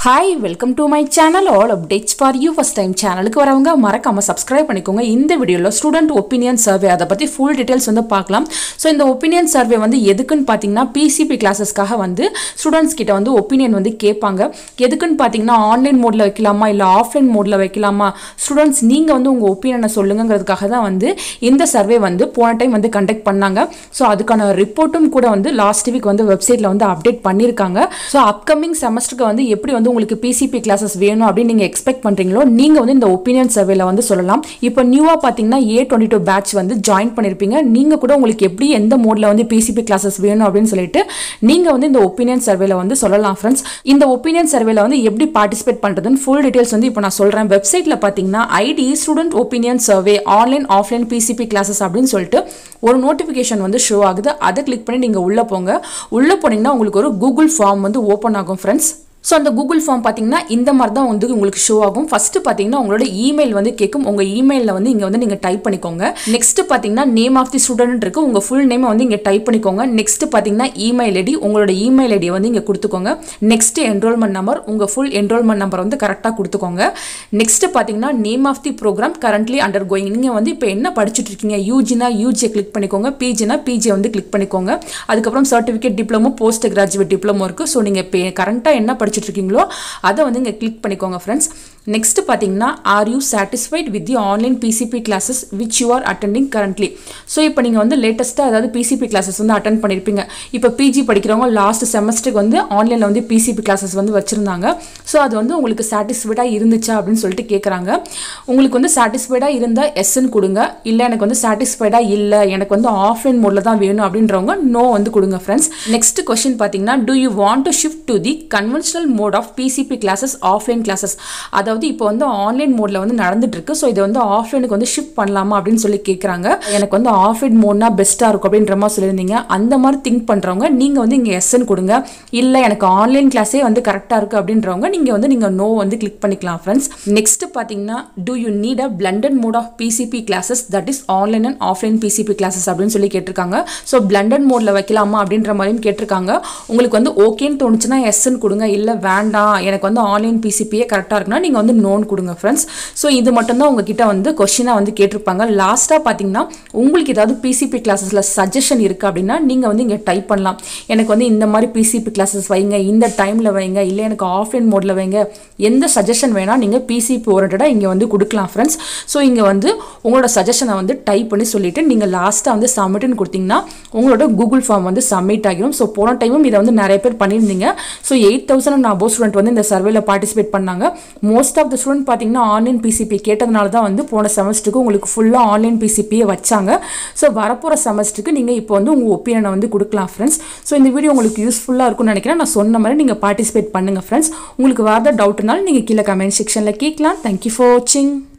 hi welcome to my channel all updates for you first time சேனலுக்கு வரவங்க மறக்காம subscribe பண்ணிக்கோங்க இந்த வீடியோவில் ஸ்டூடெண்ட் ஒப்பீனியன் சர்வே அதை பற்றி ஃபுல் டீட்டெயில்ஸ் வந்து பார்க்கலாம் ஸோ இந்த ஒப்பீனியன் சர்வே வந்து எதுக்குன்னு பார்த்தீங்கன்னா பிசிபி கிளாஸஸ்க்காக வந்து ஸ்டூடெண்ட்ஸ் கிட்ட வந்து ஒப்பீனியன் வந்து கேட்பாங்க எதுக்குன்னு பார்த்தீங்கன்னா ஆன்லைன் மோடில் வைக்கலாமா இல்லை ஆஃப்லைன் மோடில் வைக்கலாமா ஸ்டூடெண்ட்ஸ் நீங்கள் வந்து உங்கள் ஒப்பீனியனை சொல்லுங்கிறதுக்காக தான் வந்து இந்த சர்வே வந்து போன டைம் வந்து கண்டக்ட் பண்ணாங்க ஸோ அதுக்கான ரிப்போர்ட்டும் கூட வந்து லாஸ்ட் வீக் வந்து வெப்சைட்டில் வந்து அப்டேட் பண்ணியிருக்காங்க ஸோ அப்கமிங் செமஸ்டருக்கு வந்து எப்படி வந்து உங்களுக்கு பிசிபி கிளாஸஸ் வேணும் அப்படின்னு நீங்கள் எக்ஸ்பெக்ட் பண்ணுறீங்களோ நீங்கள் வந்து இந்த ஒப்பீனியன் சர்வேல வந்து சொல்லலாம் இப்போ நியூவாக பார்த்தீங்கன்னா ஏ டுவெண்ட்டி டூ பேட்ச் வந்து ஜாயின் பண்ணியிருப்பீங்க நீங்கள் கூட உங்களுக்கு எப்படி எந்த மோடில் வந்து பிசிபி கிளாஸஸ் வேணும் அப்படின்னு சொல்லிட்டு நீங்கள் வந்து இந்த ஒப்பீனியன் சர்வேல வந்து சொல்லலாம் ஃப்ரெண்ட்ஸ் இந்த ஒப்பீனியன் சர்வேல வந்து எப்படி பார்ட்டிசிபேட் பண்ணுறதுன்னு ஃபுல் டீட்டெயில்ஸ் வந்து இப்போ நான் சொல்கிறேன் வெப்சைட்டில் பார்த்தீங்கன்னா ID student opinion survey online offline PCP classes அப்படின்னு சொல்லிட்டு ஒரு நோட்டிஃபிகேஷன் வந்து ஷோ ஆகுது அதை கிளிக் பண்ணி நீங்கள் உள்ளே போங்க உள்ளே போனீங்கன்னா உங்களுக்கு ஒரு கூகுள் ஃபார்ம் வந்து ஓப்பன் ஆகும் ஃப்ரெண்ட்ஸ் ஸோ அந்த கூகுள் ஃபார்ம் பார்த்தீங்கன்னா இந்த மாதிரி தான் வந்து உங்களுக்கு ஷோ ஆகும் ஃபஸ்ட்டு பார்த்தீங்கன்னா உங்களோட இமெயில் வந்து கேட்கும் உங்கள் இமெயிலில் வந்து இங்கே வந்து நீங்கள் டைப் பண்ணிக்கோங்க நெக்ஸ்ட் பார்த்தீங்கன்னா நேம் ஆஃப் தி ஸ்டூடெண்ட் இருக்கு உங்கள் ஃபுல் நேமை வந்து இங்கே டைப் பண்ணிக்கோங்க நெக்ஸ்ட் பார்த்தீங்கன்னா இமெயில் ஐடி உங்களோட இமெயில் ஐடியை வந்து இங்கே கொடுத்துக்கோங்க நெக்ஸ்ட் என்ரோல்மெண்ட் நம்பர் உங்கள் ஃபுல் என்ரோல்மெண்ட் நம்பர் வந்து கரெக்டாக கொடுத்துக்கோங்க நெக்ஸ்ட் பார்த்தீங்கன்னா name of the program currently undergoing நீங்கள் வந்து இப்போ என்ன படிச்சுட்டு இருக்கீங்க யூஜினா யூஜியை கிளிக் பண்ணிக்கோங்க பிஜினா பிஜியை வந்து கிளிக் பண்ணிக்கோங்க அதுக்கப்புறம் certificate diploma post graduate diploma இருக்குது ஸோ நீங்கள் இப்போ கரண்ட்டாக என்ன படிச்சுட்டு இருக்கீங்களோ அதை வந்து இங்கே கிளிக் பண்ணிக்கோங்க ஃப்ரெண்ட்ஸ் நெக்ஸ்ட் பார்த்தீங்கன்னா are you satisfied with the online PCP classes which you are attending currently so இப்போ நீங்கள் வந்து லேட்டஸ்ட்டாக அதாவது பிசிபி கிளாஸஸ் வந்து அட்டன் பண்ணியிருப்பீங்க இப்போ பிஜி படிக்கிறவங்க லாஸ்ட் செமஸ்டருக்கு வந்து ஆன்லைனில் வந்து பிசிபி கிளாஸஸ் வந்து வச்சுருந்தாங்க ஸோ அது வந்து உங்களுக்கு சாட்டிஸ்ஃபைடாக இருந்துச்சா அப்படின்னு சொல்லிட்டு கேட்குறாங்க உங்களுக்கு வந்து சாட்டிஸ்ஃபைடாக இருந்தால் எஸ்ன்னு கொடுங்க இல்லை எனக்கு வந்து சாட்டிஸ்ஃபைடாக இல்லை எனக்கு வந்து ஆஃப்லைன் மோடில் தான் வேணும் அப்படின்றவங்க நோ வந்து கொடுங்க ஃப்ரெண்ட்ஸ் நெக்ஸ்ட் கொஸ்டின் பார்த்தீங்கன்னா do you want to shift to the conventional mode of PCP classes offline classes அதாவது இப்போ வந்து ஆன்லைன் மோடில் வந்து நடந்துட்டு இருக்கு ஸோ இதை வந்து ஆஃப்லைனுக்கு வந்து ஷிஃப்ட் பண்ணலாமா அப்படின்னு சொல்லி கேட்குறாங்க எனக்கு வந்து ஆஃப்லைன் மோட்னா பெஸ்ட்டாக இருக்கும் அப்படின்ற மாதிரி சொல்லியிருந்தீங்க அந்த மாதிரி திங்க் பண்ணுறவங்க நீங்கள் வந்து இங்கே எஸ்ன்னு கொடுங்க இல்லை எனக்கு ஆன்லைன் கிளாஸே வந்து கரெக்டாக இருக்குது அப்படின்றவங்க நீங்கள் வந்து நீங்கள் நோ வந்து கிளிக் பண்ணிக்கலாம் ஃப்ரெண்ட்ஸ் நெக்ஸ்ட் பார்த்தீங்கன்னா do you need a blended mode of PCP classes that is online and offline PCP classes அப்படின்னு சொல்லி கேட்டிருக்காங்க ஸோ பிளண்டட் மோடில் வைக்கலாமா அப்படின்ற மாதிரியும் கேட்டிருக்காங்க உங்களுக்கு வந்து ஓகேன்னு தோணுச்சுன்னா எஸ்ன்னு கொடுங்க இல்லை வேண்டாம் எனக்கு வந்து ஆன்லைன் பிசிபியே கரெக்டாக இருக்குன்னா நீங்கள் வந்து நோன் கொடுங்க ஃப்ரெண்ட்ஸ் ஸோ இது மட்டும்தான் உங்ககிட்ட வந்து கொஷினாக வந்து கேட்டிருப்பாங்க லாஸ்ட்டாக பார்த்தீங்கன்னா உங்களுக்கு ஏதாவது பிசிபி கிளாஸஸில் சஜஷன் இருக்குது அப்படின்னா நீங்கள் வந்து இங்கே டைப் பண்ணலாம் எனக்கு வந்து இந்த மாதிரி பிசிபி கிளாஸஸ் வைங்க இந்த டைமில் வைங்க இல்லை எனக்கு ஆஃப்லைன் மோடில் வைங்க எந்த சஜஷன் வேணால் நீங்கள் பிசிபி ஓரியன்டாக இங்கே வந்து கொடுக்கலாம் ஃப்ரெண்ட்ஸ் ஸோ இங்கே வந்து உங்களோட சஜஷனை வந்து டைப் பண்ணி சொல்லிவிட்டு நீங்கள் லாஸ்ட்டாக வந்து சப்மிட்னு கொடுத்தீங்கன்னா உங்களோட கூகுள் ஃபார்ம் வந்து சப்மிட் ஆகிடும் ஸோ போன டைமும் இதை வந்து நிறைய பேர் பண்ணியிருந்தீங்க so eight thousand above student வந்து இந்த சர்வேல பார்ட்டிசிபேட் பண்ணாங்க மோஸ்ட் ஆஃப் த ஸ்டூடெண்ட் பார்த்தீங்கன்னா ஆன்லைன் பிசிபி கேட்டதுனால தான் வந்து போன செமஸ்டருக்கு உங்களுக்கு ஃபுல்லாக ஆன்லைன் பிசிபியே வச்சாங்க ஸோ வரப்போகிற செமஸ்டருக்கு நீங்கள் இப்போ வந்து உங்கள் ஒப்பீனியனை வந்து கொடுக்கலாம் ஃப்ரெண்ட்ஸ் ஸோ இந்த வீடியோ உங்களுக்கு யூஸ்ஃபுல்லாக இருக்கும்னு நினைக்கிறேன் நான் சொன்ன மாதிரி நீங்கள் பார்ட்டிசிபேட் பண்ணுங்கள் ஃப்ரெண்ட்ஸ் உங்களுக்கு வேறு டவுட்னாலும் நீங்கள் கீழே கமெண்ட் செக்ஷனில் கேட்கலாம் தேங்க்யூ ஃபார் வாட்சிங்